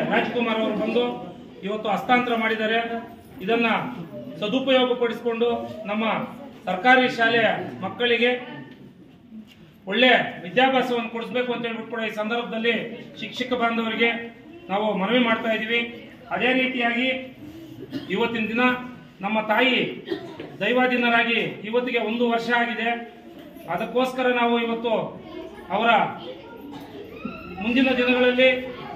ರಾಜ್ಕುಮಾರ್ ಅವರು ಬಂದು ಇವತ್ತು ಹಸ್ತಾಂತರ ಮಾಡಿದ್ದಾರೆ ಇದನ್ನ ಸದುಪಯೋಗಪಡಿಸಿಕೊಂಡು ನಮ್ಮ ಸರ್ಕಾರಿ ಶಾಲೆಯ ಮಕ್ಕಳಿಗೆ ಒಳ್ಳೆ ವಿದ್ಯಾಭ್ಯಾಸವನ್ನು ಕೊಡಿಸ್ಬೇಕು ಅಂತ ಹೇಳ್ಬಿಟ್ಟು ಕೂಡ ಈ ಸಂದರ್ಭದಲ್ಲಿ ಶಿಕ್ಷಕ ಬಾಂಧವರಿಗೆ ನಾವು ಮನವಿ ಮಾಡ್ತಾ ಇದ್ದೀವಿ ಅದೇ ರೀತಿಯಾಗಿ ಇವತ್ತಿನ ದಿನ ನಮ್ಮ ತಾಯಿ ದೈವಾಧೀನರಾಗಿ ಇವತ್ತಿಗೆ ಒಂದು ವರ್ಷ ಆಗಿದೆ ಅದಕ್ಕೋಸ್ಕರ ನಾವು ಇವತ್ತು ಅವರ ಮುಂದಿನ ದಿನಗಳಲ್ಲಿ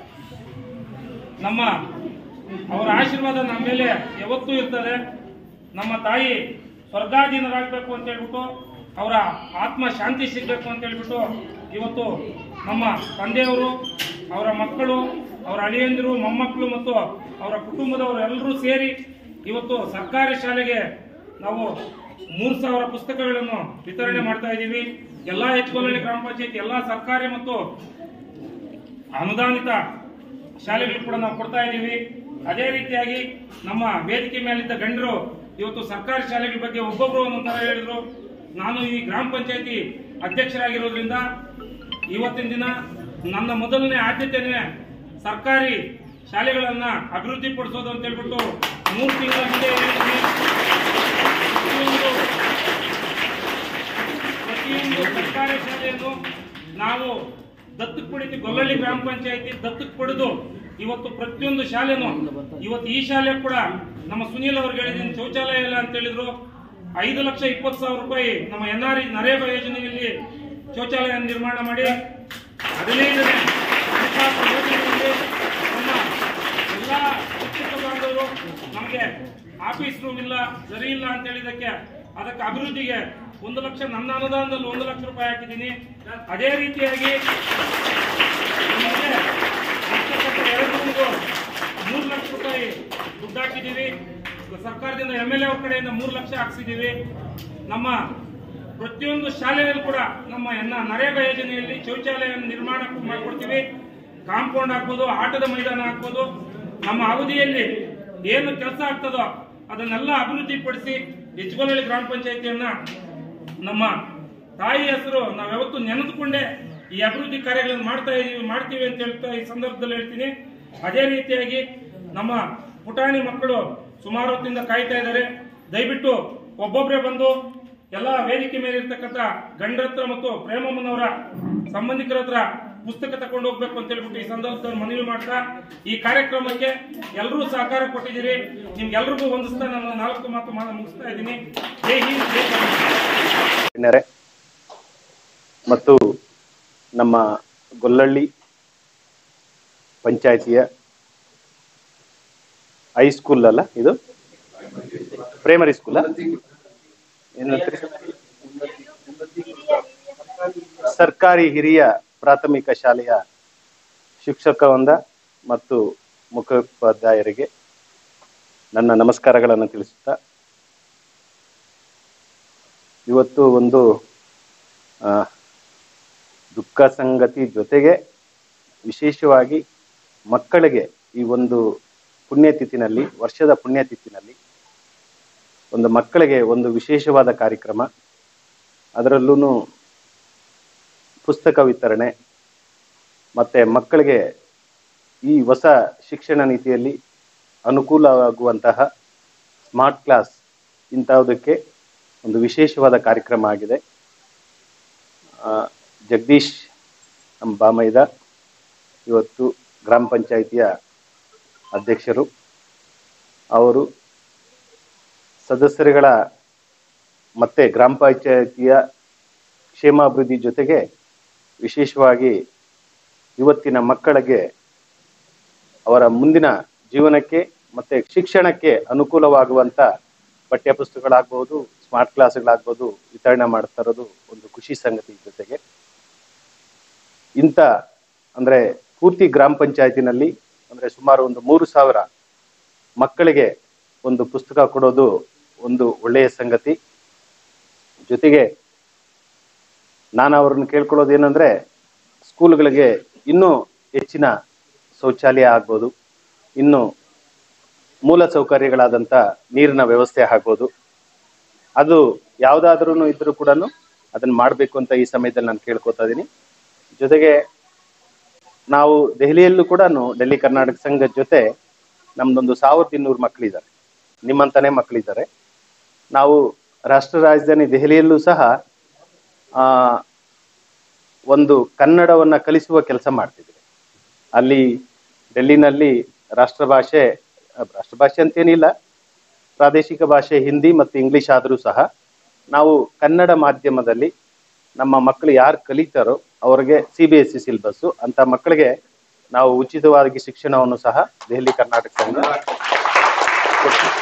ನಮ್ಮ ಅವರ ಆಶೀರ್ವಾದ ನಮ್ಮ ಮೇಲೆ ಯಾವತ್ತೂ ಇರ್ತದೆ ನಮ್ಮ ತಾಯಿ ಸ್ವರ್ಗಾಧೀನರಾಗಬೇಕು ಅಂತ ಹೇಳ್ಬಿಟ್ಟು ಅವರ ಆತ್ಮ ಶಾಂತಿ ಸಿಗಬೇಕು ಅಂತ ಹೇಳ್ಬಿಟ್ಟು ಇವತ್ತು ನಮ್ಮ ತಂದೆಯವರು ಅವರ ಮಕ್ಕಳು ಅವರ ಅಳಿಯಂದಿರು ಮೊಮ್ಮಕ್ಕಳು ಮತ್ತು ಅವರ ಕುಟುಂಬದವರು ಎಲ್ಲರೂ ಸೇರಿ ಇವತ್ತು ಸರ್ಕಾರಿ ಶಾಲೆಗೆ ನಾವು ಮೂರು ಸಾವಿರ ಪುಸ್ತಕಗಳನ್ನು ವಿತರಣೆ ಮಾಡ್ತಾ ಇದ್ದೀವಿ ಎಲ್ಲಾ ಹೆಚ್ಚುಗೊಳ್ಳಿ ಗ್ರಾಮ ಪಂಚಾಯತ್ ಎಲ್ಲಾ ಸರ್ಕಾರಿ ಮತ್ತು ಅನುದಾನಿತ ಶಾಲೆಗಳು ಕೂಡ ನಾವು ಕೊಡ್ತಾ ಇದ್ದೀವಿ ಅದೇ ರೀತಿಯಾಗಿ ನಮ್ಮ ವೇದಿಕೆ ಮೇಲಿದ್ದ ಗಂಡರು ಇವತ್ತು ಸರ್ಕಾರಿ ಶಾಲೆಗಳ ಬಗ್ಗೆ ಒಬ್ಬೊಬ್ರು ಒಂದೊಂದರ ಹೇಳಿದ್ರು ನಾನು ಈ ಗ್ರಾಮ ಪಂಚಾಯತಿ ಅಧ್ಯಕ್ಷರಾಗಿರೋದ್ರಿಂದ ಇವತ್ತಿನ ದಿನ ನನ್ನ ಮೊದಲನೇ ಆದ್ಯತೆನೇ ಸರ್ಕಾರಿ ಶಾಲೆಗಳನ್ನ ಅಭಿವೃದ್ಧಿ ಪಡಿಸೋದು ಅಂತ ಹೇಳ್ಬಿಟ್ಟು ಮೂರು ತಿಂಗಳ ಹಿಂದೆ ಹೇಳಿದ್ವಿ ಪ್ರತಿಯೊಂದು ಪ್ರತಿಯೊಂದು ಸರ್ಕಾರಿ ಶಾಲೆಯನ್ನು ನಾವು ದತ್ತಕ್ ಪಡಿತು ಗೊಲ್ಲಳ್ಳಿ ಗ್ರಾಮ ಪಂಚಾಯತಿ ದತ್ತಕ್ ಪಡೆದು ಇವತ್ತು ಪ್ರತಿಯೊಂದು ಶಾಲೆನು ಇವತ್ತು ಈ ಶಾಲೆ ಕೂಡ ನಮ್ಮ ಸುನೀಲ್ ಅವ್ರಿಗೆ ಹೇಳಿದ್ದೀನಿ ಶೌಚಾಲಯ ಇಲ್ಲ ಅಂತ ಹೇಳಿದ್ರು ಐದು ಲಕ್ಷ ಇಪ್ಪತ್ತು ಸಾವಿರ ರೂಪಾಯಿ ನಮ್ಮ ಎನ್ ಆರ್ ನರೇಗಾ ಯೋಜನೆಯಲ್ಲಿ ಶೌಚಾಲಯ ನಿರ್ಮಾಣ ಮಾಡಿ ಹದಿನೈದನೇ ಹಣಕಾಸು ಯೋಜನೆಯಲ್ಲಿ ನಮ್ಮ ಎಲ್ಲ ಶಿಕ್ಷಕ ಬಾಂಧವರು ನಮಗೆ ಆಫೀಸ್ ರೂಮ್ ಇಲ್ಲ ಸರಿ ಇಲ್ಲ ಅಂತ ಹೇಳಿದಕ್ಕೆ ಅದಕ್ಕೆ ಅಭಿವೃದ್ಧಿಗೆ ಒಂದು ಲಕ್ಷ ನನ್ನ ಅನುದಾನದಲ್ಲಿ ಒಂದು ಲಕ್ಷ ರೂಪಾಯಿ ಹಾಕಿದ್ದೀನಿ ಅದೇ ರೀತಿಯಾಗಿ ನಮಗೆ ಕಷ್ಟಪಟ್ಟು ಎರಡು ರೂಮ್ಗೂ ಮೂರು ಲಕ್ಷ ರೂಪಾಯಿ ದುಡ್ಡು ಹಾಕಿದ್ದೀವಿ ಸರ್ಕಾರದಿಂದ ಎಂ ಎಲ್ ಎ ಅವ್ರ ಕಡೆಯಿಂದ ಮೂರು ಲಕ್ಷ ಹಾಕ್ಸಿದ್ದೀವಿ ನಮ್ಮ ಪ್ರತಿಯೊಂದು ಶಾಲೆಯಲ್ಲೂ ಕೂಡ ನಮ್ಮ ಎನ್ನ ನರೇಗಾ ಯೋಜನೆಯಲ್ಲಿ ಶೌಚಾಲಯ ನಿರ್ಮಾಣ ಮಾಡಿಕೊಡ್ತೀವಿ ಕಾಂಪೌಂಡ್ ಹಾಕ್ಬೋದು ಆಟದ ಮೈದಾನ ಹಾಕ್ಬೋದು ನಮ್ಮ ಅವಧಿಯಲ್ಲಿ ಏನು ಕೆಲಸ ಆಗ್ತದೋ ಅದನ್ನೆಲ್ಲ ಅಭಿವೃದ್ಧಿ ಪಡಿಸಿ ಹೆಚ್ಚುಗೊಳ್ಳಿ ಗ್ರಾಮ ಪಂಚಾಯತಿಯನ್ನ ನಮ್ಮ ತಾಯಿ ಹೆಸರು ನಾವು ಯಾವತ್ತು ನೆನೆದುಕೊಂಡೇ ಈ ಅಭಿವೃದ್ಧಿ ಕಾರ್ಯಗಳನ್ನು ಮಾಡ್ತಾ ಇದೀವಿ ಮಾಡ್ತೀವಿ ಅಂತ ಹೇಳ್ತಾ ಈ ಸಂದರ್ಭದಲ್ಲಿ ಹೇಳ್ತೀನಿ ಅದೇ ರೀತಿಯಾಗಿ ನಮ್ಮ ಪುಟಾಣಿ ಮಕ್ಕಳು ಸುಮಾರು ಹೊತ್ತಿಂದ ಕಾಯ್ತಾ ಇದ್ದಾರೆ ದಯವಿಟ್ಟು ಒಬ್ಬೊಬ್ಬರೇ ಬಂದು ಎಲ್ಲ ವೇದಿಕೆ ಮೇಲೆ ಇರ್ತಕ್ಕಂಥ ಗಂಡರ ಹತ್ರ ಮತ್ತು ಪ್ರೇಮಮ್ಮನವರ ಸಂಬಂಧಿಕರ ಹತ್ರ ಪುಸ್ತಕ ತಕೊಂಡು ಹೋಗ್ಬೇಕು ಅಂತ ಹೇಳ್ಬಿಟ್ಟು ಈ ಸಂದರ್ಭದಲ್ಲಿ ಮನವಿ ಮಾಡ್ತಾ ಈ ಕಾರ್ಯಕ್ರಮಕ್ಕೆ ಎಲ್ಲರೂ ಸಹಕಾರ ಕೊಟ್ಟಿದ್ದೀರಿ ನಿಮ್ಗೆಲ್ರಿಗೂ ಹೊಂದಿಸ್ತಾ ನಾನು ನಾಲ್ಕು ಮಾತು ಮಾ- ಮುಗಿಸ್ತಾ ಇದ್ದೀನಿ ಜೈ ಹಿಂದ್ ಜೈ ಕರ್ನಾಟಕ ಗಣ್ಯರೇ ಮತ್ತು ನಮ್ಮ ಗೊಲ್ಲಳ್ಳಿ ಪಂಚಾಯತಿಯ ಹೈಸ್ಕೂಲ್ ಅಲ್ಲ ಇದು ಪ್ರೈಮರಿ ಸ್ಕೂಲ್ ಏನಂತೀರಿ ಸರ್ಕಾರಿ ಹಿರಿಯ ಪ್ರಾಥಮಿಕ ಶಾಲೆಯ ಶಿಕ್ಷಕ ವೃಂದ ಮತ್ತು ಮುಖೋಪಾಧ್ಯಾಯರಿಗೆ ನನ್ನ ನಮಸ್ಕಾರಗಳನ್ನು ತಿಳಿಸುತ್ತಾ ಇವತ್ತು ಒಂದು ಆ, ದುಃಖ ಸಂಗತಿ ಜೊತೆಗೆ ವಿಶೇಷವಾಗಿ ಮಕ್ಕಳಿಗೆ ಈ ಒಂದು ಪುಣ್ಯತಿಥಿನಲ್ಲಿ ವರ್ಷದ ಪುಣ್ಯತಿಥಿನಲ್ಲಿ ಒಂದು ಮಕ್ಕಳಿಗೆ ಒಂದು ವಿಶೇಷವಾದ ಕಾರ್ಯಕ್ರಮ ಅದರಲ್ಲೂ ಪುಸ್ತಕ ವಿತರಣೆ ಮತ್ತೆ ಮಕ್ಕಳಿಗೆ ಈ ಹೊಸ ಶಿಕ್ಷಣ ನೀತಿಯಲ್ಲಿ ಅನುಕೂಲವಾಗುವಂತಹ ಸ್ಮಾರ್ಟ್ ಕ್ಲಾಸ್ ಇಂತಹದಕ್ಕೆ ಒಂದು ವಿಶೇಷವಾದ ಕಾರ್ಯಕ್ರಮ ಆಗಿದೆ ಆ, ಜಗದೀಶ್ ನಮ್ಮ ಬಾಮೈದ ಇವತ್ತು ಗ್ರಾಮ ಪಂಚಾಯಿತಿಯ ಅಧ್ಯಕ್ಷರು ಅವರು ಸದಸ್ಯರುಗಳ ಮತ್ತೆ ಗ್ರಾಮ ಪಂಚಾಯಿತಿಯ ಕ್ಷೇಮಾಭಿವೃದ್ಧಿ ಜೊತೆಗೆ ವಿಶೇಷವಾಗಿ ಇವತ್ತಿನ ಮಕ್ಕಳಿಗೆ ಅವರ ಮುಂದಿನ ಜೀವನಕ್ಕೆ ಮತ್ತೆ ಶಿಕ್ಷಣಕ್ಕೆ ಅನುಕೂಲವಾಗುವಂತ ಪಠ್ಯ ಪುಸ್ತಕಗಳಾಗ್ಬೋದು ಸ್ಮಾರ್ಟ್ ಕ್ಲಾಸ್ಗಳಾಗ್ಬೋದು ವಿತರಣೆ ಮಾಡ್ತಾ ಇರೋದು ಒಂದು ಖುಷಿ ಸಂಗತಿ ಜೊತೆಗೆ ಇಂಥ ಅಂದ್ರೆ ಪೂರ್ತಿ ಗ್ರಾಮ ಪಂಚಾಯತಿನಲ್ಲಿ ಅಂದ್ರೆ ಸುಮಾರು ಒಂದು ಮೂರು ಸಾವಿರ ಮಕ್ಕಳಿಗೆ ಒಂದು ಪುಸ್ತಕ ಕೊಡೋದು ಒಂದು ಒಳ್ಳೆಯ ಸಂಗತಿ ಜೊತೆಗೆ ನಾನು ಅವ್ರನ್ನ ಕೇಳ್ಕೊಳ್ಳೋದು ಏನಂದ್ರೆ ಸ್ಕೂಲ್ಗಳಿಗೆ ಇನ್ನೂ ಹೆಚ್ಚಿನ ಶೌಚಾಲಯ ಆಗ್ಬೋದು ಇನ್ನು ಮೂಲ ಸೌಕರ್ಯಗಳಾದಂಥ ನೀರಿನ ವ್ಯವಸ್ಥೆ ಆಗ್ಬೋದು ಅದು ಯಾವುದಾದ್ರೂ ಇದ್ರೂ ಕೂಡ ಅದನ್ನ ಮಾಡಬೇಕು ಅಂತ ಈ ಸಮಯದಲ್ಲಿ ನಾನು ಕೇಳ್ಕೊತಾ ಇದ್ದೀನಿ ಜೊತೆಗೆ ನಾವು ದೆಹಲಿಯಲ್ಲೂ ಕೂಡ ಡೆಲ್ಲಿ ಕರ್ನಾಟಕ ಸಂಘದ ಜೊತೆ ನಮ್ದೊಂದು ಸಾವಿರದ ಇನ್ನೂರು ಮಕ್ಕಳಿದ್ದಾರೆ ನಿಮ್ಮಂತಾನೆ ಮಕ್ಕಳಿದ್ದಾರೆ ನಾವು ರಾಷ್ಟ್ರ ರಾಜಧಾನಿ ದೆಹಲಿಯಲ್ಲೂ ಸಹ ಆ, ಒಂದು ಕನ್ನಡವನ್ನ ಕಲಿಸುವ ಕೆಲಸ ಮಾಡ್ತಿದ್ದೀವಿ ಅಲ್ಲಿ ಡೆಲ್ಲಿನಲ್ಲಿ ರಾಷ್ಟ್ರ ಭಾಷೆ ಅಹ್, ರಾಷ್ಟ್ರ ಭಾಷೆ ಅಂತೇನಿಲ್ಲ ಪ್ರಾದೇಶಿಕ ಭಾಷೆ ಹಿಂದಿ ಮತ್ತು ಇಂಗ್ಲಿಷ್ ಆದರೂ ಸಹ ನಾವು ಕನ್ನಡ ಮಾಧ್ಯಮದಲ್ಲಿ ನಮ್ಮ ಮಕ್ಕಳು ಯಾರು ಕಲಿತಾರೋ ಅವರಿಗೆ C B S C syllabus ಅಂತ ಮಕ್ಕಳಿಗೆ ನಾವು ಉಚಿತವಾಗಿ ಶಿಕ್ಷಣವನ್ನು ಸಹ ದೆಹಲಿ ಕರ್ನಾಟಕ ಸಂಘ ಕೊಡ್ತೀವಿ.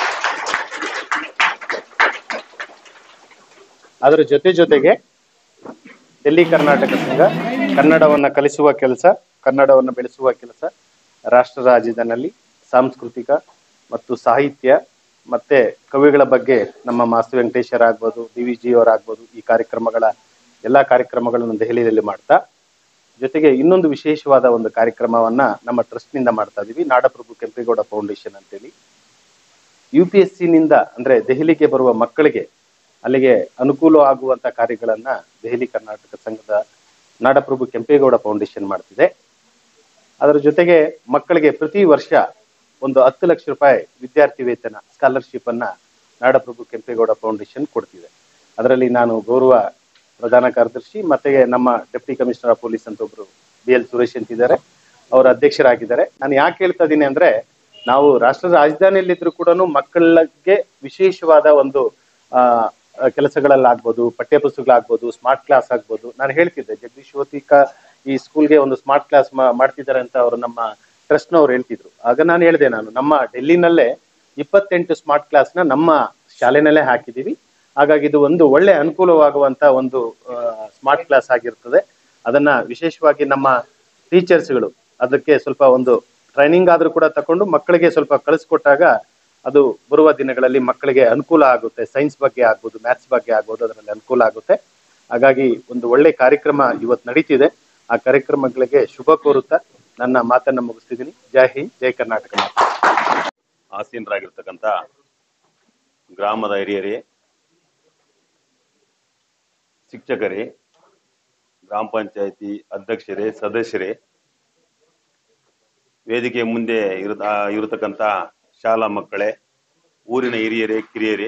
ಅದರ ಜೊತೆ ಜೊತೆಗೆ ಡೆಲ್ಲಿ ಕರ್ನಾಟಕ ಸಂಘ ಕನ್ನಡವನ್ನ ಕಲಿಸುವ ಕೆಲಸ ಕನ್ನಡವನ್ನ ಬೆಳೆಸುವ ಕೆಲಸ ರಾಷ್ಟ್ರ ರಾಜ್ಯದಲ್ಲಿ ಸಾಂಸ್ಕೃತಿಕ ಮತ್ತು ಸಾಹಿತ್ಯ ಮತ್ತೆ ಕವಿಗಳ ಬಗ್ಗೆ ನಮ್ಮ ಮಾಸ್ತಿ ವೆಂಕಟೇಶ್ವರ ಆಗ್ಬೋದು ಡಿ ವಿ ಜಿ ಅವರಾಗ್ಬೋದು ಈ ಕಾರ್ಯಕ್ರಮಗಳ ಎಲ್ಲ ಕಾರ್ಯಕ್ರಮಗಳನ್ನು ದೆಹಲಿಯಲ್ಲಿ ಮಾಡ್ತಾ ಜೊತೆಗೆ ಇನ್ನೊಂದು ವಿಶೇಷವಾದ ಒಂದು ಕಾರ್ಯಕ್ರಮವನ್ನ ನಮ್ಮ ಟ್ರಸ್ಟ್ನಿಂದ ಮಾಡ್ತಾ ಇದೀವಿ ನಾಡಪ್ರಭು ಕೆಂಪೇಗೌಡ ಫೌಂಡೇಶನ್ ಅಂತೇಳಿ ಯು ಪಿ ಎಸ್ ನಿಂದ ಅಂದ್ರೆ ದೆಹಲಿಗೆ ಬರುವ ಮಕ್ಕಳಿಗೆ ಅಲ್ಲಿಗೆ ಅನುಕೂಲ ಆಗುವಂತ ಕಾರ್ಯಗಳನ್ನ ದೆಹಲಿ ಕರ್ನಾಟಕ ಸಂಘದ ನಾಡಪ್ರಭು ಕೆಂಪೇಗೌಡ ಫೌಂಡೇಶನ್ ಮಾಡ್ತಿದೆ ಅದರ ಜೊತೆಗೆ ಮಕ್ಕಳಿಗೆ ಪ್ರತಿ ವರ್ಷ ಒಂದು ಹತ್ತು ಲಕ್ಷ ರೂಪಾಯಿ ವಿದ್ಯಾರ್ಥಿ ವೇತನ ಸ್ಕಾಲರ್ಶಿಪ್ ಅನ್ನ ನಾಡಪ್ರಭು ಕೆಂಪೇಗೌಡ ಫೌಂಡೇಶನ್ ಕೊಡ್ತಿದೆ ಅದರಲ್ಲಿ ನಾನು ಗೌರವ ಪ್ರಧಾನ ಕಾರ್ಯದರ್ಶಿ ಮತ್ತೆ ನಮ್ಮ ಡೆಪ್ಟಿ ಕಮಿಷನರ್ ಆಫ್ ಪೊಲೀಸ್ ಅಂತ ಒಬ್ರು ಬಿ ಎಲ್ ಸುರೇಶ್ ಅಂತಿದ್ದಾರೆ ಅವರ ಅಧ್ಯಕ್ಷರಾಗಿದ್ದಾರೆ ನಾನು ಯಾಕೆ ಹೇಳ್ತಾ ಇದ್ದೀನಿ ಅಂದ್ರೆ ನಾವು ರಾಷ್ಟ್ರ ರಾಜಧಾನಿಯಲ್ಲಿದ್ರು ಕೂಡ ಮಕ್ಕಳಿಗೆ ವಿಶೇಷವಾದ ಒಂದು ಆ ಆ, ಕೆಲಸಗಳಲ್ಲಾಗ್ಬೋದು ಪಠ್ಯಪುಸ್ತಕಗಳಾಗ್ಬೋದು ಸ್ಮಾರ್ಟ್ ಕ್ಲಾಸ್ ಆಗ್ಬೋದು ನಾನು ಹೇಳ್ತಿದ್ದೆ ಜಗದೀಶ್ ಹೋತಿಕ ಈ ಸ್ಕೂಲ್ಗೆ ಒಂದು ಸ್ಮಾರ್ಟ್ ಕ್ಲಾಸ್ ಮಾಡ್ತಿದ್ದಾರೆ ಅಂತ ಅವರು ನಮ್ಮ ಟ್ರಸ್ಟ್ನವ್ರು ಹೇಳ್ತಿದ್ರು ಆಗ ನಾನು ಹೇಳಿದೆ ನಾನು ನಮ್ಮ ಡೆಲ್ಲಿನಲ್ಲೇ ಇಪ್ಪತ್ತೆಂಟು ಸ್ಮಾರ್ಟ್ ಕ್ಲಾಸ್ನ ನಮ್ಮ ಶಾಲೆನಲ್ಲೇ ಹಾಕಿದ್ದೀವಿ ಹಾಗಾಗಿ ಇದು ಒಂದು ಒಳ್ಳೆ ಅನುಕೂಲವಾಗುವಂತ ಒಂದು ಸ್ಮಾರ್ಟ್ ಕ್ಲಾಸ್ ಆಗಿರ್ತದೆ ಅದನ್ನ ವಿಶೇಷವಾಗಿ ನಮ್ಮ ಟೀಚರ್ಸ್ಗಳು ಅದಕ್ಕೆ ಸ್ವಲ್ಪ ಒಂದು ಟ್ರೈನಿಂಗ್ ಆದ್ರೂ ಕೂಡ ತಕೊಂಡು ಮಕ್ಕಳಿಗೆ ಸ್ವಲ್ಪ ಕಳಿಸ್ಕೊಟ್ಟಾಗ ಅದು ಬರುವ ದಿನಗಳಲ್ಲಿ ಮಕ್ಕಳಿಗೆ ಅನುಕೂಲ ಆಗುತ್ತೆ ಸೈನ್ಸ್ ಬಗ್ಗೆ ಆಗ್ಬೋದು ಮ್ಯಾಥ್ಸ್ ಬಗ್ಗೆ ಆಗ್ಬೋದು ಅದರಲ್ಲಿ ಅನುಕೂಲ ಆಗುತ್ತೆ ಹಾಗಾಗಿ ಒಂದು ಒಳ್ಳೆ ಕಾರ್ಯಕ್ರಮ ಇವತ್ತು ನಡೀತಿದೆ ಆ ಕಾರ್ಯಕ್ರಮಗಳಿಗೆ ಶುಭ ಕೋರುತ್ತಾ ನನ್ನ ಮಾತನ್ನ ಮುಗಿಸ್ತಿದ್ದೀನಿ ಜೈ ಹಿಂದ್ ಜೈ ಕರ್ನಾಟಕ ಆಸೀನರಾಗಿರ್ತಕ್ಕಂಥ ಗ್ರಾಮದ ಹಿರಿಯರೇ ಶಿಕ್ಷಕರೇ ಗ್ರಾಮ ಪಂಚಾಯತಿ ಅಧ್ಯಕ್ಷರೇ ಸದಸ್ಯರೇ ವೇದಿಕೆ ಮುಂದೆ ಇರ ಇರತಕ್ಕಂಥ ಶಾಲಾ ಮಕ್ಕಳೇ ಊರಿನ ಹಿರಿಯರೇ ಕಿರಿಯರೇ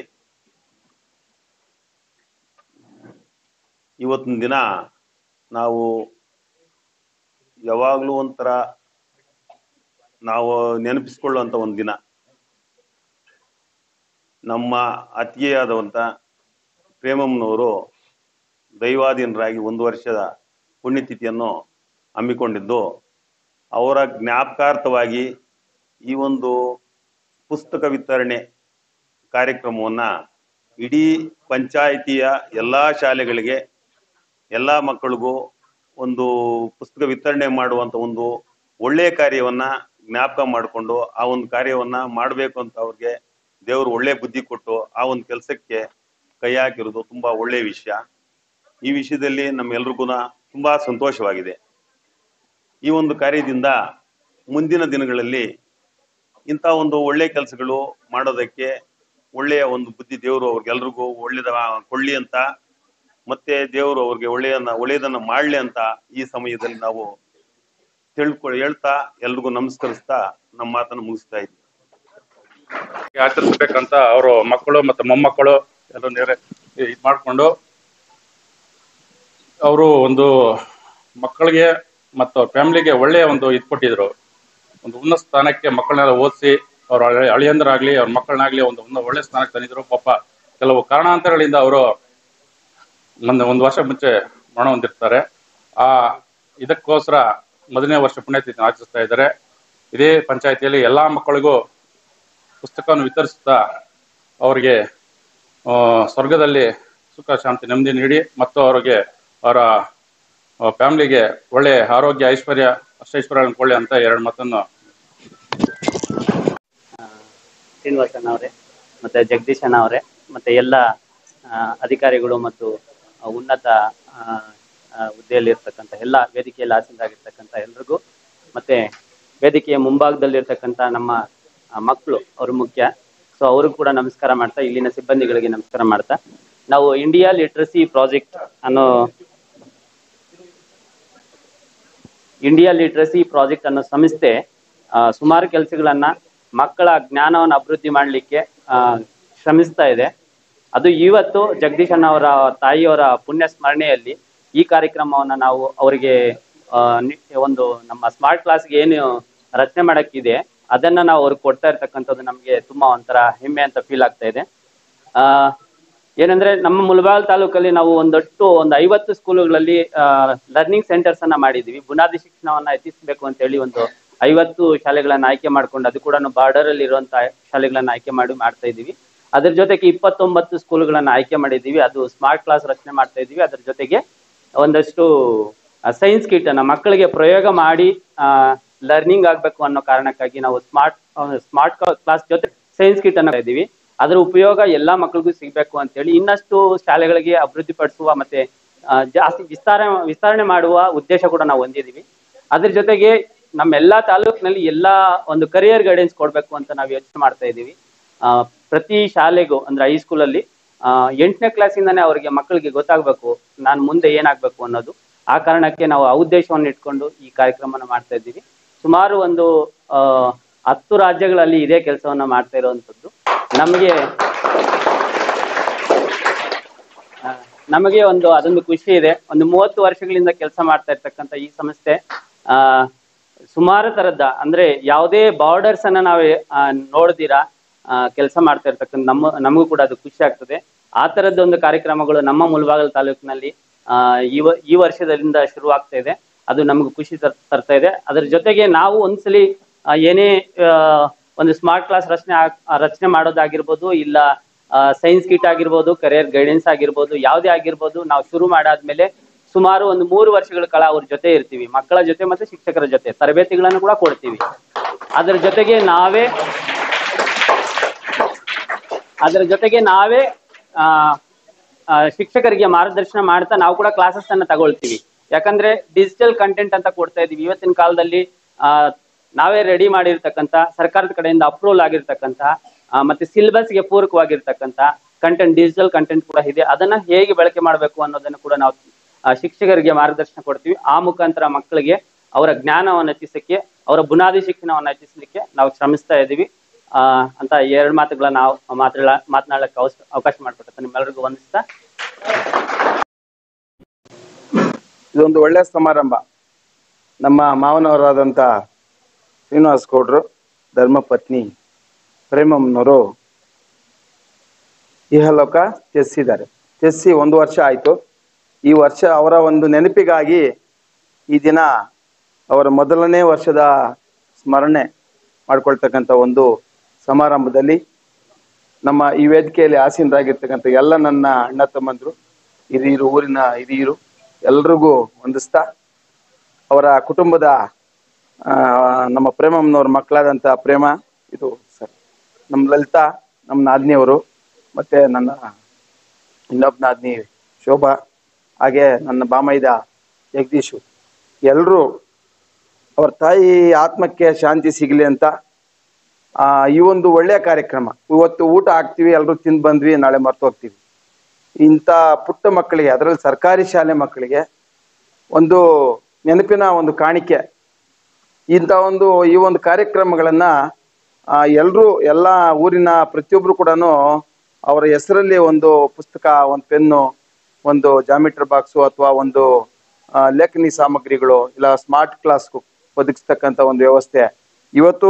ಇವತ್ತಿನ ದಿನ ನಾವು ಯಾವಾಗಲೂ ಒಂಥರ ನಾವು ನೆನಪಿಸ್ಕೊಳ್ಳುವಂಥ ಒಂದು ದಿನ ನಮ್ಮ ಅತ್ತಿಗೆಯಾದವಂಥ ಪ್ರೇಮಮ್ಮನವರು ದೈವಾಧೀನರಾಗಿ ಒಂದು ವರ್ಷದ ಪುಣ್ಯತಿಥಿಯನ್ನು ಹಮ್ಮಿಕೊಂಡಿದ್ದು ಅವರ ಜ್ಞಾಪಕಾರ್ಥವಾಗಿ ಈ ಒಂದು ಪುಸ್ತಕ ವಿತರಣೆ ಕಾರ್ಯಕ್ರಮವನ್ನು ಇಡೀ ಪಂಚಾಯಿತಿಯ ಎಲ್ಲ ಶಾಲೆಗಳಿಗೆ ಎಲ್ಲ ಮಕ್ಕಳಿಗೂ ಒಂದು ಪುಸ್ತಕ ವಿತರಣೆ ಮಾಡುವಂಥ ಒಂದು ಒಳ್ಳೆಯ ಕಾರ್ಯವನ್ನ ಜ್ಞಾಪಕ ಮಾಡಿಕೊಂಡು ಆ ಒಂದು ಕಾರ್ಯವನ್ನ ಮಾಡಬೇಕು ಅಂತ ಅವ್ರಿಗೆ ದೇವರು ಒಳ್ಳೆ ಬುದ್ಧಿ ಕೊಟ್ಟು ಆ ಒಂದು ಕೆಲಸಕ್ಕೆ ಕೈ ಹಾಕಿರೋದು ತುಂಬಾ ಒಳ್ಳೆಯ ವಿಷಯ ಈ ವಿಷಯದಲ್ಲಿ ನಮ್ಮೆಲ್ರಿಗೂ ತುಂಬಾ ಸಂತೋಷವಾಗಿದೆ ಈ ಒಂದು ಕಾರ್ಯದಿಂದ ಮುಂದಿನ ದಿನಗಳಲ್ಲಿ ಇಂಥ ಒಂದು ಒಳ್ಳೆಯ ಕೆಲಸಗಳು ಮಾಡೋದಕ್ಕೆ ಒಳ್ಳೆಯ ಒಂದು ಬುದ್ಧಿ ದೇವರು ಅವ್ರಿಗೆಲ್ರಿಗೂ ಒಳ್ಳೇದ ಕೊಳ್ಳಿ ಅಂತ ಮತ್ತೆ ದೇವರು ಅವ್ರಿಗೆ ಒಳ್ಳೆಯನ್ನ ಒಳ್ಳೆಯದನ್ನ ಮಾಡ್ಲಿ ಅಂತ ಈ ಸಮಯದಲ್ಲಿ ನಾವು ತಿಳ್ಕೊ ಹೇಳ್ತಾ ಎಲ್ರಿಗೂ ನಮಸ್ಕರಿಸ್ತಾ ನಮ್ಮ ಮಾತನ್ನು ಮುಗಿಸ್ತಾ ಇದ್ವಿ ಆಚರಿಸ್ಬೇಕಂತ ಅವರು ಮಕ್ಕಳು ಮತ್ತು ಮೊಮ್ಮಕ್ಕಳು ಎಲ್ಲ ನೇರೆ ಇದು ಮಾಡಿಕೊಂಡು ಅವರು ಒಂದು ಮಕ್ಕಳಿಗೆ ಮತ್ತು ಫ್ಯಾಮಿಲಿಗೆ ಒಳ್ಳೆಯ ಒಂದು ಇದು ಕೊಟ್ಟಿದ್ರು ಒಂದು ಉನ್ನತ ಸ್ಥಾನಕ್ಕೆ ಮಕ್ಕಳನ್ನೆಲ್ಲ ಓದಿಸಿ ಅವ್ರ ಹಳೆ- ಅಳಿಯಂದರಾಗ್ಲಿ ಅವ್ರ ಮಕ್ಕಳನ್ನಾಗ್ಲಿ ಒಂದು ಒಂದು ಒಳ್ಳೆ ಸ್ಥಾನಕ್ಕೆ ತಂದಿದ್ರು ಪಾಪ ಕೆಲವು ಕಾರಣಾಂತರಗಳಿಂದ ಅವರು ಒಂದು ಒಂದು ವರ್ಷ ಮುಂಚೆ ಮರಣ ಹೊಂದಿರ್ತಾರೆ ಆ ಇದಕ್ಕೋಸ್ಕರ ಮೊದಲನೇ ವರ್ಷ ಪುಣ್ಯತಿಥಿ ಆಚರಿಸ್ತಾ ಇದ್ದಾರೆ ಇದೇ ಪಂಚಾಯತಿಯಲ್ಲಿ ಎಲ್ಲಾ ಮಕ್ಕಳಿಗೂ ಪುಸ್ತಕವನ್ನು ವಿತರಿಸ್ತಾ ಅವರಿಗೆ ಆ, ಸ್ವರ್ಗದಲ್ಲಿ ಸುಖ ಶಾಂತಿ ನೆಮ್ಮದಿ ನೀಡಿ ಮತ್ತು ಅವರಿಗೆ ಅವರ ಫ್ಯಾಮಿಲಿಗೆ ಒಳ್ಳೆ ಆರೋಗ್ಯ ಐಶ್ವರ್ಯ ಅಷ್ಟೈಶ್ವರ್ಯ ಕೊಳ್ಳಿ ಅಂತ ಎರಡು ಮಾತನ್ನು ಶ್ರೀನಿವಾಸಣ್ಣ ಅವರೇ ಮತ್ತೆ ಜಗದೀಶ್ ಅಣ್ಣ ಅವರೇ ಮತ್ತೆ ಎಲ್ಲ ಆ, ಅಧಿಕಾರಿಗಳು ಮತ್ತು ಆ, ಉನ್ನತ ಆ, ಆ, ಹುದ್ದೆಯಲ್ಲಿರ್ತಕ್ಕಂಥ ಎಲ್ಲ ವೇದಿಕೆಯಲ್ಲಿ ಆಸೀನರಾಗಿರ್ತಕ್ಕಂಥ ಎಲ್ರಿಗೂ ಮತ್ತೆ ವೇದಿಕೆಯ ಮುಂಭಾಗದಲ್ಲಿರ್ತಕ್ಕಂಥ ನಮ್ಮ ಮಕ್ಕಳು ಅವರು ಮುಖ್ಯ ಸೊ ಅವ್ರಿಗೂ ಕೂಡ ನಮಸ್ಕಾರ ಮಾಡ್ತಾ ಇಲ್ಲಿನ ಸಿಬ್ಬಂದಿಗಳಿಗೆ ನಮಸ್ಕಾರ ಮಾಡ್ತಾ ನಾವು ಇಂಡಿಯಾ ಲಿಟ್ರಸಿ ಪ್ರಾಜೆಕ್ಟ್ ಅನ್ನೋ ಇಂಡಿಯಾ ಲಿಟ್ರಸಿ ಪ್ರಾಜೆಕ್ಟ್ ಅನ್ನೋ ಸಂಸ್ಥೆ ಆ, ಸುಮಾರು ಕೆಲಸಗಳನ್ನ ಮಕ್ಕಳ ಜ್ಞಾನವನ್ನು ಅಭಿವೃದ್ಧಿ ಮಾಡಲಿಕ್ಕೆ ಶ್ರಮಿಸ್ತಾ ಇದೆ ಅದು ಇವತ್ತು ಜಗದೀಶ್ ಅಣ್ಣ ಅವರ ತಾಯಿಯವರ ಪುಣ್ಯ ಸ್ಮರಣೆಯಲ್ಲಿ ಈ ಕಾರ್ಯಕ್ರಮವನ್ನ ನಾವು ಅವರಿಗೆ ಆ, ನಿ- ಒಂದು ನಮ್ಮ ಸ್ಮಾರ್ಟ್ ಕ್ಲಾಸ್ಗೆ ಏನು ರಚನೆ ಮಾಡಕ್ಕಿದೆ ಅದನ್ನ ನಾವು ಅವ್ರಿಗೆ ಕೊಡ್ತಾ ಇರ್ತಕ್ಕಂಥದ್ದು ನಮಗೆ ತುಂಬಾ ಒಂಥರ ಹೆಮ್ಮೆ ಅಂತ ಫೀಲ್ ಆಗ್ತಾ ಇದೆ ಆ ಏನಂದ್ರೆ ನಮ್ಮ ಮುಳಬಾಗಿಲು ತಾಲೂಕಲ್ಲಿ ನಾವು ಒಂದೊಟ್ಟು ಒಂದು ಐವತ್ತು ಸ್ಕೂಲುಗಳಲ್ಲಿ ಲರ್ನಿಂಗ್ ಸೆಂಟರ್ಸ್ ಅನ್ನ ಮಾಡಿದ್ವಿ ಬುನಾದಿ ಶಿಕ್ಷಣವನ್ನ ಹೆಚ್ಚಿಸಬೇಕು ಅಂತ ಹೇಳಿ ಒಂದು ಐವತ್ತು ಶಾಲೆಗಳನ್ನ ಆಯ್ಕೆ ಮಾಡ್ಕೊಂಡು ಅದು ಕೂಡ ಬಾರ್ಡರ್ ಅಲ್ಲಿ ಇರುವಂತಹ ಶಾಲೆಗಳನ್ನ ಆಯ್ಕೆ ಮಾಡಿ ಮಾಡ್ತಾ ಇದೀವಿ ಅದ್ರ ಜೊತೆಗೆ ಇಪ್ಪತ್ತೊಂಬತ್ತು ಸ್ಕೂಲ್ಗಳನ್ನ ಆಯ್ಕೆ ಮಾಡಿದ್ದೀವಿ ಅದು ಸ್ಮಾರ್ಟ್ ಕ್ಲಾಸ್ ರಚನೆ ಮಾಡ್ತಾ ಇದೀವಿ ಅದ್ರ ಜೊತೆಗೆ ಒಂದಷ್ಟು ಸೈನ್ಸ್ ಕಿಟ್ ಅನ್ನ ಮಕ್ಕಳಿಗೆ ಪ್ರಯೋಗ ಮಾಡಿ ಲರ್ನಿಂಗ್ ಆಗ್ಬೇಕು ಅನ್ನೋ ಕಾರಣಕ್ಕಾಗಿ ನಾವು ಸ್ಮಾರ್ಟ್ ಸ್ಮಾರ್ಟ್ ಕ್ಲಾಸ್ ಜೊತೆ ಸೈನ್ಸ್ ಕಿಟ್ ಅನ್ನ ಇದೀವಿ ಅದರ ಉಪಯೋಗ ಎಲ್ಲಾ ಮಕ್ಕಳಿಗೂ ಸಿಗ್ಬೇಕು ಅಂತ ಹೇಳಿ ಇನ್ನಷ್ಟು ಶಾಲೆಗಳಿಗೆ ಅಭಿವೃದ್ಧಿಪಡಿಸುವ ಮತ್ತೆ ಆ, ಜಾಸ್ತಿ ವಿಸ್ತಾರ ವಿಸ್ತರಣೆ ಮಾಡುವ ಉದ್ದೇಶ ಕೂಡ ನಾವು ಹೊಂದಿದೀವಿ ಅದ್ರ ಜೊತೆಗೆ ನಮ್ಮೆಲ್ಲಾ ತಾಲೂಕಿನಲ್ಲಿ ಎಲ್ಲಾ ಒಂದು ಕರಿಯರ್ ಗೈಡೆನ್ಸ್ ಕೊಡ್ಬೇಕು ಅಂತ ನಾವು ಯೋಚನೆ ಮಾಡ್ತಾ ಇದೀವಿ ಆ, ಪ್ರತಿ ಶಾಲೆಗೂ ಅಂದ್ರೆ ಹೈಸ್ಕೂಲಲ್ಲಿ ಎಂಟನೇ ಕ್ಲಾಸಿಂದಾನೇ ಅವರಿಗೆ ಮಕ್ಕಳಿಗೆ ಗೊತ್ತಾಗಬೇಕು ನಾನು ಮುಂದೆ ಏನಾಗಬೇಕು ಅನ್ನೋದು ಆ ಕಾರಣಕ್ಕೆ ನಾವು ಆ ಉದ್ದೇಶವನ್ನು ಇಟ್ಕೊಂಡು ಈ ಕಾರ್ಯಕ್ರಮನ ಮಾಡ್ತಾ ಇದ್ದೀವಿ ಸುಮಾರು ಒಂದು ಆ, ಹತ್ತು ರಾಜ್ಯಗಳಲ್ಲಿ ಇದೇ ಕೆಲಸವನ್ನ ಮಾಡ್ತಾ ಇರುವಂತದ್ದು ನಮಗೆ ಆ, ನಮಗೆ ಒಂದು ಅದೊಂದು ಖುಷಿ ಇದೆ ಒಂದು ಮೂವತ್ತು ವರ್ಷಗಳಿಂದ ಕೆಲಸ ಮಾಡ್ತಾ ಇರ್ತಕ್ಕಂಥ ಈ ಸಂಸ್ಥೆ ಆ ಸುಮಾರು ತರದ್ದ ಅಂದ್ರೆ ಯಾವುದೇ ಬಾರ್ಡರ್ಸ್ ಅನ್ನ ನಾವು ನೋಡ್ದಿರಾ ಕೆಲಸ ಮಾಡ್ತಾ ಇರ್ತಕ್ಕಂಥ ನಮ್ಮ ನಮಗೂ ಕೂಡ ಅದು ಖುಷಿ ಆಗ್ತದೆ ಆ ತರದ್ದು ಒಂದು ಕಾರ್ಯಕ್ರಮಗಳು ನಮ್ಮ ಮುಳಬಾಗಲ್ ತಾಲೂಕಿನಲ್ಲಿ ಆ ಈ ವ- ಈ ವರ್ಷದಿಂದ ಶುರು ಆಗ್ತಾ ಇದೆ ಅದು ನಮ್ಗೆ ಖುಷಿ ತರ್- ತರ್ತಾ ಇದೆ ಅದ್ರ ಜೊತೆಗೆ ನಾವು ಒಂದ್ಸಲಿ ಆ, ಏನೇ ಆ, ಒಂದು ಸ್ಮಾರ್ಟ್ ಕ್ಲಾಸ್ ರಚನೆ ಆಗ್- ಆ, ರಚನೆ ಮಾಡೋದಾಗಿರ್ಬೋದು ಇಲ್ಲ ಸೈನ್ಸ್ ಕಿಟ್ ಆಗಿರ್ಬೋದು ಕರಿಯರ್ ಗೈಡೆನ್ಸ್ ಆಗಿರ್ಬೋದು ಯಾವುದೇ ಆಗಿರ್ಬೋದು ನಾವು ಶುರು ಮಾಡಾದ್ಮೇಲೆ ಸುಮಾರು ಒಂದು ಮೂರು ವರ್ಷಗಳ ಕಾಲ ಅವ್ರ ಜೊತೆ ಇರ್ತೀವಿ ಮಕ್ಕಳ ಜೊತೆ ಮತ್ತೆ ಶಿಕ್ಷಕರ ಜೊತೆ ತರಬೇತಿಗಳನ್ನು ಕೂಡ ಕೊಡ್ತೀವಿ ಅದ್ರ ಜೊತೆಗೆ ನಾವೇ ಅದರ ಜೊತೆಗೆ ನಾವೇ ಆ, ಆ, ಶಿಕ್ಷಕರಿಗೆ ಮಾರ್ಗದರ್ಶನ ಮಾಡ್ತಾ ನಾವು ಕೂಡ ಕ್ಲಾಸಸ್ ಅನ್ನ ತಗೊಳ್ತೀವಿ ಯಾಕಂದ್ರೆ ಡಿಜಿಟಲ್ ಕಂಟೆಂಟ್ ಅಂತ ಕೊಡ್ತಾ ಇದೀವಿ ಇವತ್ತಿನ ಕಾಲದಲ್ಲಿ ಆ, ನಾವೇ ರೆಡಿ ಮಾಡಿರ್ತಕ್ಕಂಥ ಸರ್ಕಾರದ ಕಡೆಯಿಂದ ಅಪ್ರೂವಲ್ ಆಗಿರ್ತಕ್ಕಂಥ ಆ, ಮತ್ತೆ syllabus ಗೆ ಪೂರಕವಾಗಿರ್ತಕ್ಕಂಥ ಕಂಟೆಂಟ್ ಡಿಜಿಟಲ್ ಕಂಟೆಂಟ್ ಕೂಡ ಇದೆ ಅದನ್ನ ಹೇಗೆ ಬಳಕೆ ಮಾಡಬೇಕು ಅನ್ನೋದನ್ನು ಕೂಡ ನಾವು ಆ, ಶಿಕ್ಷಕರಿಗೆ ಮಾರ್ಗದರ್ಶನ ಕೊಡ್ತೀವಿ ಆ ಮುಖಾಂತರ ಮಕ್ಕಳಿಗೆ ಅವರ ಜ್ಞಾನವನ್ನು ಹೆಚ್ಚಿಸಕ್ಕೆ ಅವರ ಬುನಾದಿ ಶಿಕ್ಷಣವನ್ನು ಹೆಚ್ಚಿಸಲಿಕ್ಕೆ ನಾವು ಶ್ರಮಿಸ್ತಾ ಇದ್ದೀವಿ ಆ, ಅಂತ ಎರಡು ಮಾತುಗಳನ್ನ ನಾವು ಮಾತಾಡ ಮಾತನಾಡಕ್ಕೆ ಅವಸ್- ಅವಕಾಶ ಮಾಡಿಕೊಟ್ಟೆ ನಿಮ್ಮೆಲ್ಲರಿಗೂ ವಂದಿಸ್ತಾ ಇದೊಂದು ಒಳ್ಳೆಯ ಸಮಾರಂಭ ನಮ್ಮ ಮಾವನವರಾದಂಥ ಶ್ರೀನಿವಾಸ್ ಗೌಡ್ರು ಧರ್ಮಪತ್ನಿ ಪ್ರೇಮಮ್ಮನವರು ಇಹಲೋಕ ತ್ಯಜಿಸಿದ್ದಾರೆ ತ್ಯಜಿಸಿ ಒಂದು ವರ್ಷ ಆಯಿತು ಈ ವರ್ಷ ಅವರ ಒಂದು ನೆನಪಿಗಾಗಿ ಈ ದಿನ ಅವರ ಮೊದಲನೇ ವರ್ಷದ ಸ್ಮರಣೆ ಮಾಡ್ಕೊಳ್ತಕ್ಕಂಥ ಒಂದು ಸಮಾರಂಭದಲ್ಲಿ ನಮ್ಮ ಈ ವೇದಿಕೆಯಲ್ಲಿ ಆಸೀನರಾಗಿರ್ತಕ್ಕಂಥ ಎಲ್ಲ ನನ್ನ ಅಣ್ಣ ತಮ್ಮಂದ್ರು ಹಿರಿಯರು ಊರಿನ ಹಿರಿಯರು ಎಲ್ರಿಗೂ ವಂದಿಸ್ತಾ ಅವರ ಕುಟುಂಬದ ಆ, ನಮ್ಮ ಪ್ರೇಮಮ್ಮನವ್ರ ಮಕ್ಕಳಾದಂಥ ಪ್ರೇಮ ಇದು ಸರ್ ನಮ್ಮ ಲಲಿತಾ ನಮ್ಮ ನಾದ್ನಿಯವರು ಮತ್ತೆ ನನ್ನ ಇನ್ನೊಬ್ಬ ನಾದ್ನಿ ಶೋಭಾ ಹಾಗೆ ನನ್ನ ಬಾಮೈದ ಜಗದೀಶು ಎಲ್ಲರೂ ಅವ್ರ ತಾಯಿ ಆತ್ಮಕ್ಕೆ ಶಾಂತಿ ಸಿಗಲಿ ಅಂತ ಆ, ಈ ಒಂದು ಒಳ್ಳೆಯ ಕಾರ್ಯಕ್ರಮ ಇವತ್ತು ಊಟ ಹಾಕ್ತಿವಿ ಎಲ್ಲರೂ ತಿಂದು ಬಂದ್ವಿ ನಾಳೆ ಮರ್ತು ಹೋಗ್ತೀವಿ ಇಂಥ ಪುಟ್ಟ ಮಕ್ಕಳಿಗೆ ಅದರಲ್ಲಿ ಸರ್ಕಾರಿ ಶಾಲೆ ಮಕ್ಕಳಿಗೆ ಒಂದು ನೆನಪಿನ ಒಂದು ಕಾಣಿಕೆ ಇಂಥ ಒಂದು ಈ ಒಂದು ಕಾರ್ಯಕ್ರಮಗಳನ್ನ ಎಲ್ಲರೂ ಎಲ್ಲ ಊರಿನ ಪ್ರತಿಯೊಬ್ಬರು ಕೂಡ ಅವರ ಹೆಸರಲ್ಲಿ ಒಂದು ಪುಸ್ತಕ ಒಂದು ಪೆನ್ನು ಒಂದು ಜಾಮಿಟ್ರ್ ಬಾಕ್ಸು ಅಥವಾ ಒಂದು ಆ, ಲೇಖನಿ ಸಾಮಗ್ರಿಗಳು ಇಲ್ಲ ಸ್ಮಾರ್ಟ್ ಕ್ಲಾಸ್ ಒದಗಿಸ್ತಕ್ಕಂಥ ಒಂದು ವ್ಯವಸ್ಥೆ ಇವತ್ತು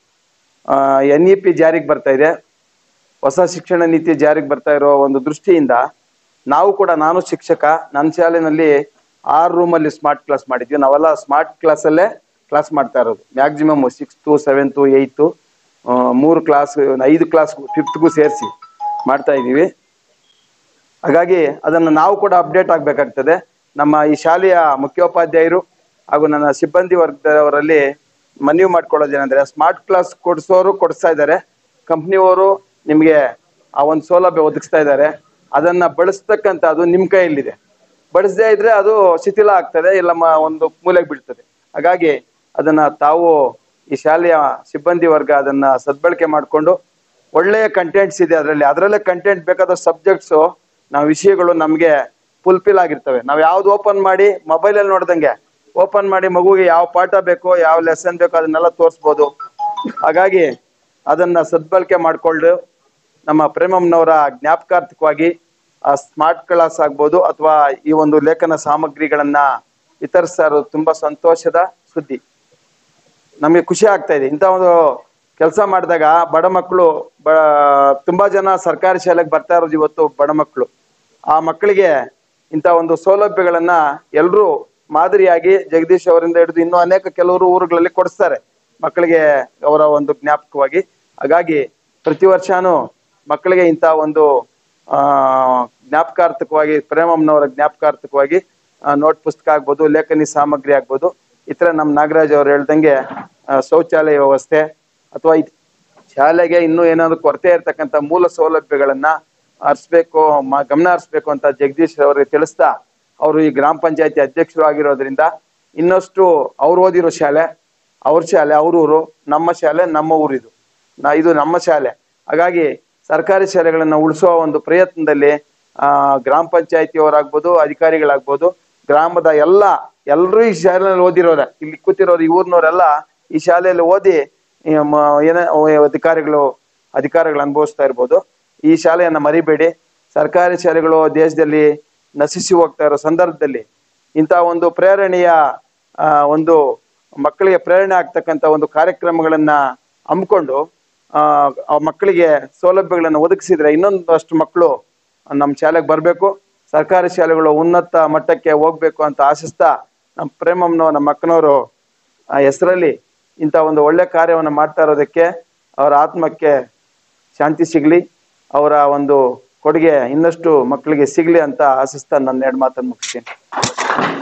ಎನ್ ಇ ಪಿ ಜಾರಿಗೆ ಬರ್ತಾ ಇದೆ ಹೊಸ ಶಿಕ್ಷಣ ನೀತಿ ಜಾರಿಗೆ ಬರ್ತಾ ಇರೋ ಒಂದು ದೃಷ್ಟಿಯಿಂದ ನಾವು ಕೂಡ ನಾನು ಶಿಕ್ಷಕ ನನ್ನ ಶಾಲೆನಲ್ಲಿ ಆರು ರೂಮಲ್ಲಿ ಸ್ಮಾರ್ಟ್ ಕ್ಲಾಸ್ ಮಾಡಿದ್ವಿ ನಾವೆಲ್ಲ ಸ್ಮಾರ್ಟ್ ಕ್ಲಾಸಲ್ಲೇ ಕ್ಲಾಸ್ ಮಾಡ್ತಾ ಇರೋದು ಮ್ಯಾಕ್ಸಿಮಮ್ ಸಿಕ್ಸ್ತು ಸೆವೆಂತು ಏಯ್ತು ಮೂರು ಕ್ಲಾಸ್ ಐದು ಕ್ಲಾಸ್ ಫಿಫ್ತ್ಗೂ ಸೇರಿಸಿ ಮಾಡ್ತಾ ಇದ್ದೀವಿ ಹಾಗಾಗಿ ಅದನ್ನು ನಾವು ಕೂಡ ಅಪ್ಡೇಟ್ ಆಗಬೇಕಾಗ್ತದೆ ನಮ್ಮ ಈ ಶಾಲೆಯ ಮುಖ್ಯೋಪಾಧ್ಯಾಯರು ಹಾಗೂ ನನ್ನ ಸಿಬ್ಬಂದಿ ವರ್ಗದವರಲ್ಲಿ ಮನವಿ ಮಾಡ್ಕೊಳ್ಳೋದೇನೆಂದ್ರೆ ಸ್ಮಾರ್ಟ್ ಕ್ಲಾಸ್ ಕೊಡಿಸೋರು ಕೊಡಿಸ್ತಾ ಇದ್ದಾರೆ ಕಂಪ್ನಿಯವರು ನಿಮಗೆ ಆ ಒಂದು ಸೌಲಭ್ಯ ಒದಗಿಸ್ತಾ ಇದ್ದಾರೆ ಅದನ್ನ ಬಳಸ್ತಕ್ಕಂಥದ್ದು ನಿಮ್ಮ ಕೈಯಲ್ಲಿದೆ ಬಳಸದೇ ಇದ್ರೆ ಅದು ಶಿಥಿಲ ಆಗ್ತದೆ ಇಲ್ಲ ಮ- ಒಂದು ಮೂಲೆಗೆ ಬೀಳ್ತದೆ ಹಾಗಾಗಿ ಅದನ್ನ ತಾವು ಈ ಶಾಲೆಯ ಸಿಬ್ಬಂದಿ ವರ್ಗ ಅದನ್ನ ಸದ್ಬಳಕೆ ಮಾಡಿಕೊಂಡು ಒಳ್ಳೆಯ ಕಂಟೆಂಟ್ಸ್ ಇದೆ ಅದರಲ್ಲಿ ಅದರಲ್ಲೇ ಕಂಟೆಂಟ್ ಬೇಕಾದ ಸಬ್ಜೆಕ್ಟ್ಸು ನಾವು ವಿಷಯಗಳು ನಮಗೆ ಫುಲ್ಫಿಲ್ ಆಗಿರ್ತವೆ ನಾವು ಯಾವ್ದು ಓಪನ್ ಮಾಡಿ ಮೊಬೈಲಲ್ಲಿ ನೋಡ್ದಂಗೆ ಓಪನ್ ಮಾಡಿ ಮಗುಗೆ ಯಾವ ಪಾಠ ಬೇಕೋ ಯಾವ ಲೆಸನ್ ಬೇಕೋ ಅದನ್ನೆಲ್ಲ ತೋರಿಸ್ಬೋದು ಹಾಗಾಗಿ ಅದನ್ನ ಸದ್ಬಳಕೆ ಮಾಡಿಕೊಂಡು ನಮ್ಮ ಪ್ರೇಮಮ್ಮನವರ ಜ್ಞಾಪಕಾರ್ಥಕವಾಗಿ ಆ ಸ್ಮಾರ್ಟ್ ಕ್ಲಾಸ್ ಆಗ್ಬೋದು ಅಥವಾ ಈ ಒಂದು ಲೇಖನ ಸಾಮಗ್ರಿಗಳನ್ನ ವಿತರಿಸ್ತಾ ಇರೋದು ತುಂಬಾ ಸಂತೋಷದ ಸುದ್ದಿ ನಮಗೆ ಖುಷಿ ಆಗ್ತಾ ಇದೆ ಇಂಥ ಒಂದು ಕೆಲಸ ಮಾಡಿದಾಗ ಬಡ ಮಕ್ಕಳು ಬ ತುಂಬಾ ಜನ ಸರ್ಕಾರಿ ಶಾಲೆಗೆ ಬರ್ತಾ ಇರೋದು ಇವತ್ತು ಬಡ ಮಕ್ಕಳು ಆ ಮಕ್ಕಳಿಗೆ ಇಂಥ ಒಂದು ಸೌಲಭ್ಯಗಳನ್ನ ಎಲ್ಲರೂ ಮಾದರಿಯಾಗಿ ಜಗದೀಶ್ ಅವರಿಂದ ಹಿಡಿದು ಇನ್ನೂ ಅನೇಕ ಕೆಲವರು ಊರುಗಳಲ್ಲಿ ಕೊಡಿಸ್ತಾರೆ ಮಕ್ಕಳಿಗೆ ಅವರ ಒಂದು ಜ್ಞಾಪಕವಾಗಿ ಹಾಗಾಗಿ ಪ್ರತಿ ವರ್ಷನೂ ಮಕ್ಕಳಿಗೆ ಇಂಥ ಒಂದು ಆ ಜ್ಞಾಪಕಾರ್ಥಕವಾಗಿ ಪ್ರೇಮಮ್ಮನವರ ಜ್ಞಾಪಕಾರ್ಥಕವಾಗಿ ನೋಟ್ ಪುಸ್ತಕ ಆಗ್ಬೋದು ಲೇಖನಿ ಸಾಮಗ್ರಿ ಆಗ್ಬೋದು ಈ ಥರ ನಮ್ಮ ನಾಗರಾಜ್ ಅವರು ಹೇಳ್ದಂಗೆ ಆ, ಶೌಚಾಲಯ ವ್ಯವಸ್ಥೆ ಅಥವಾ ಇದ್- ಶಾಲೆಗೆ ಇನ್ನೂ ಏನಾದ್ರು ಕೊರತೆ ಇರ್ತಕ್ಕಂಥ ಮೂಲ ಸೌಲಭ್ಯಗಳನ್ನ ಹರಿಸ್ಬೇಕು ಮ- ಗಮನ ಹರಿಸ್ಬೇಕು ಅಂತ ಜಗದೀಶ್ ಅವರಿಗೆ ತಿಳಿಸ್ತಾ ಅವರು ಈ ಗ್ರಾಮ ಪಂಚಾಯತಿ ಅಧ್ಯಕ್ಷರು ಆಗಿರೋದ್ರಿಂದ ಇನ್ನಷ್ಟು ಅವ್ರು ಓದಿರೋ ಶಾಲೆ ಅವ್ರ ಶಾಲೆ ಅವ್ರ ಊರು ನಮ್ಮ ಶಾಲೆ ನಮ್ಮ ಊರಿದು ನಾ ಇದು ನಮ್ಮ ಶಾಲೆ ಹಾಗಾಗಿ ಸರ್ಕಾರಿ ಶಾಲೆಗಳನ್ನ ಉಳಿಸುವ ಒಂದು ಪ್ರಯತ್ನದಲ್ಲಿ ಆ ಗ್ರಾಮ ಪಂಚಾಯತಿಯವರಾಗ್ಬೋದು ಅಧಿಕಾರಿಗಳಾಗ್ಬೋದು ಗ್ರಾಮದ ಎಲ್ಲ ಎಲ್ಲರೂ ಈ ಶಾಲೆಯಲ್ಲಿ ಓದಿರೋರೆ ಇಲ್ಲಿ ಕೂತಿರೋರು ಈ ಊರಿನವರೆಲ್ಲ ಈ ಶಾಲೆಯಲ್ಲಿ ಓದಿ ಈ ಮ- ಏನೇ ಅಧಿಕಾರಿಗಳು ಅಧಿಕಾರಿಗಳು ಅನುಭವಿಸ್ತಾ ಇರ್ಬೋದು ಈ ಶಾಲೆಯನ್ನ ಮರಿಬೇಡಿ ಸರ್ಕಾರಿ ಶಾಲೆಗಳು ದೇಶದಲ್ಲಿ ನಶಿಸಿ ಹೋಗ್ತಾ ಇರೋ ಸಂದರ್ಭದಲ್ಲಿ ಇಂಥ ಒಂದು ಪ್ರೇರಣೆಯ ಆ, ಒಂದು ಮಕ್ಕಳಿಗೆ ಪ್ರೇರಣೆ ಆಗ್ತಕ್ಕಂಥ ಒಂದು ಕಾರ್ಯಕ್ರಮಗಳನ್ನ ಹಮ್ಮಿಕೊಂಡು ಆ ಆ ಮಕ್ಕಳಿಗೆ ಸೌಲಭ್ಯಗಳನ್ನು ಒದಗಿಸಿದ್ರೆ ಇನ್ನೊಂದಷ್ಟು ಮಕ್ಕಳು ನಮ್ಮ ಶಾಲೆಗೆ ಬರಬೇಕು ಸರ್ಕಾರಿ ಶಾಲೆಗಳು ಉನ್ನತ ಮಟ್ಟಕ್ಕೆ ಹೋಗ್ಬೇಕು ಅಂತ ಆಶಿಸ್ತಾ ನಮ್ಮ ಪ್ರೇಮಮ್ಮನವ ನಮ್ಮ ಅಕ್ಕನವರು ಆ ಹೆಸರಲ್ಲಿ ಇಂಥ ಒಂದು ಒಳ್ಳೆ ಕಾರ್ಯವನ್ನು ಮಾಡ್ತಾ ಇರೋದಕ್ಕೆ ಅವರ ಆತ್ಮಕ್ಕೆ ಶಾಂತಿ ಸಿಗ್ಲಿ ಅವರ ಒಂದು ಕೊಡುಗೆ ಇನ್ನಷ್ಟು ಮಕ್ಕಳಿಗೆ ಸಿಗ್ಲಿ ಅಂತ ಆಶಿಸ್ತಾ ನನ್ನ ಎರಡು ಮಾತನ್ನು ಮುಗಿಸ್ತೀನಿ